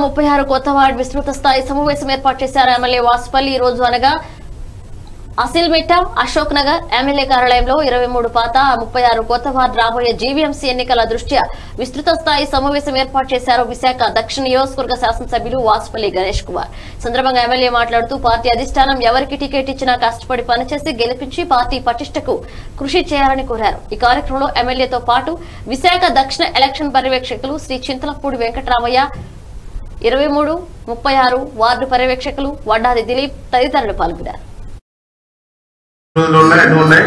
ముప్పై ఆరు కొత్త వార్డు విస్తృత స్థాయి సమావేశం ఏర్పాటు చేశారు ఎమ్మెల్యే వాసుపల్లి ఈ రోజు అనగా అసిల్మిట్ట అశోక్ నగర్ ఎమ్మెల్యే కార్యాలయంలో ఇరవై మూడు పాత ముప్పై ఆరు కొత్త వార్డు రాబోయే జీవీఎంసీ ఎన్నికల దృష్ట్యా విస్తృత స్థాయి సమావేశం ఏర్పాటు చేశారు విశాఖ దక్షిణ నియోజకవర్గ శాసనసభ్యులు వాసుపల్లి గణేష్ కుమార్ సందర్భంగా ఎమ్మెల్యే మాట్లాడుతూ పార్టీ అధిష్టానం ఎవరికి టికెట్ ఇచ్చినా కష్టపడి పనిచేసి గెలిపించి పార్టీ పటిష్టకు కృషి చేయాలని కోరారు ఈ కార్యక్రమంలో ఎమ్మెల్యేతో పాటు విశాఖ దక్షిణ ఎలక్షన్ పర్యవేక్షకులు శ్రీ చింతలపూడి వెంకటరామయ్య ఇరవై మూడు ముప్పై ఆరు వార్డు పర్యవేక్షకులు వడ్డాది దిలీప్ తదితరులు పాల్గొన్నారు రోజులు ఉన్నాయి ఎన్ని ఉన్నాయి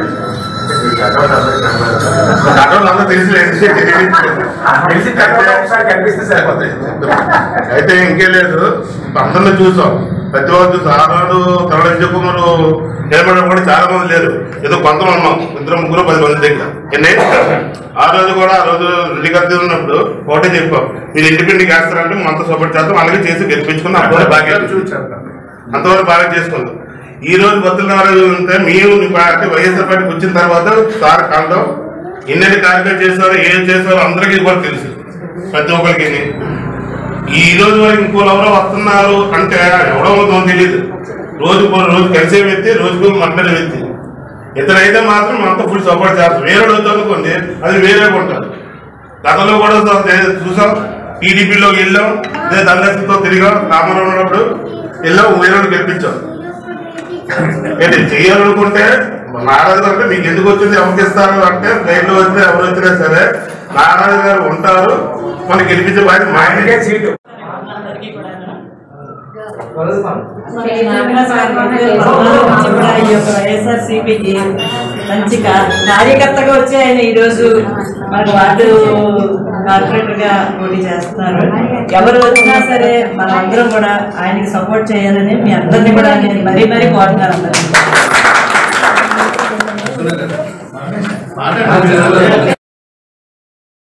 కటౌట్లు అందరూ తెలిసిలేదు తెలిసి తర్వాత ఒకసారి కనిపిస్తే సరిపోతాయి అయితే ఇంకేం లేదు అందరిని చూసాం ప్రతి వాళ్ళు చూసాం ఆ రోజు తరలి చెప్పుకున్నారు నిలబడడం కూడా చాలా మంది లేరు ఏదో కొంతమంది ఉన్నాం ఇద్దరు ముగ్గురు పది మంది దగ్గర ఎన్ని ఆ రోజు కూడా ఆ రోజు రెడ్డి గారి దగ్గర ఉన్నప్పుడు ఒకటే చెప్పాం మీరు ఇండిపెండెంట్ వేస్తారంటే మనతో సపోర్ట్ చేస్తాం అలాగే చేసి గెలిపించుకుందాం అంతవరకు బాగా అంతవరకు బాగా చేసుకుందాం ఈ రోజు బతుల ఉంటే మేము నీ పార్టీ వైఎస్ఆర్ పార్టీకి వచ్చిన తర్వాత సార్ కాండం ఎన్నెన్ని కార్యక్రమాలు చేశారో ఏం చేశారో అందరికీ కూడా తెలుసు ప్రతి ఒక్కరికి ఈ రోజు వరకు ఇంకో ఎవరో వస్తున్నారు అంటే ఎవడో ఉందో తెలియదు రోజు రోజు కలిసే వ్యక్తి రోజుకు మాట్లాడే వ్యక్తి ఇతనైతే మాత్రం మనతో ఫుల్ సపోర్ట్ చేస్తాం వేరే అవుతుంది అనుకోండి అది వేరే ఉంటారు గతంలో కూడా చూ- చూసాం టీడీపీలో వెళ్ళాం అదే దండతో తిరిగాం రామారావు ఉన్నప్పుడు వెళ్ళాం వేరే వాళ్ళు గెలిపించాం ఏంటి చేయాలనుకుంటే నారాజు గారు అంటే మీకు ఎందుకు వచ్చింది ఎవరికి ఇస్తారు అంటే ట్రైన్లో వస్తే ఎవరు వచ్చినా సరే నారాజు గారు ఉంటారు మనకి గెలిపించే బాధ్యత మా ఆయనకే. ఆయనకే సీటు వైఎస్ఆర్సీపీకి మంచి కా- కార్యకర్తగా వచ్చి ఆయన ఈరోజు మనకు వార్డు కార్పొరేటర్ గా పోటీ చేస్తున్నారు ఎవరు వచ్చినా సరే మనం అందరం కూడా ఆయనకి సపోర్ట్ చేయాలని మీ అందరినీ కూడా నేను మరీ మరీ కోరుతున్నాను అందరినీ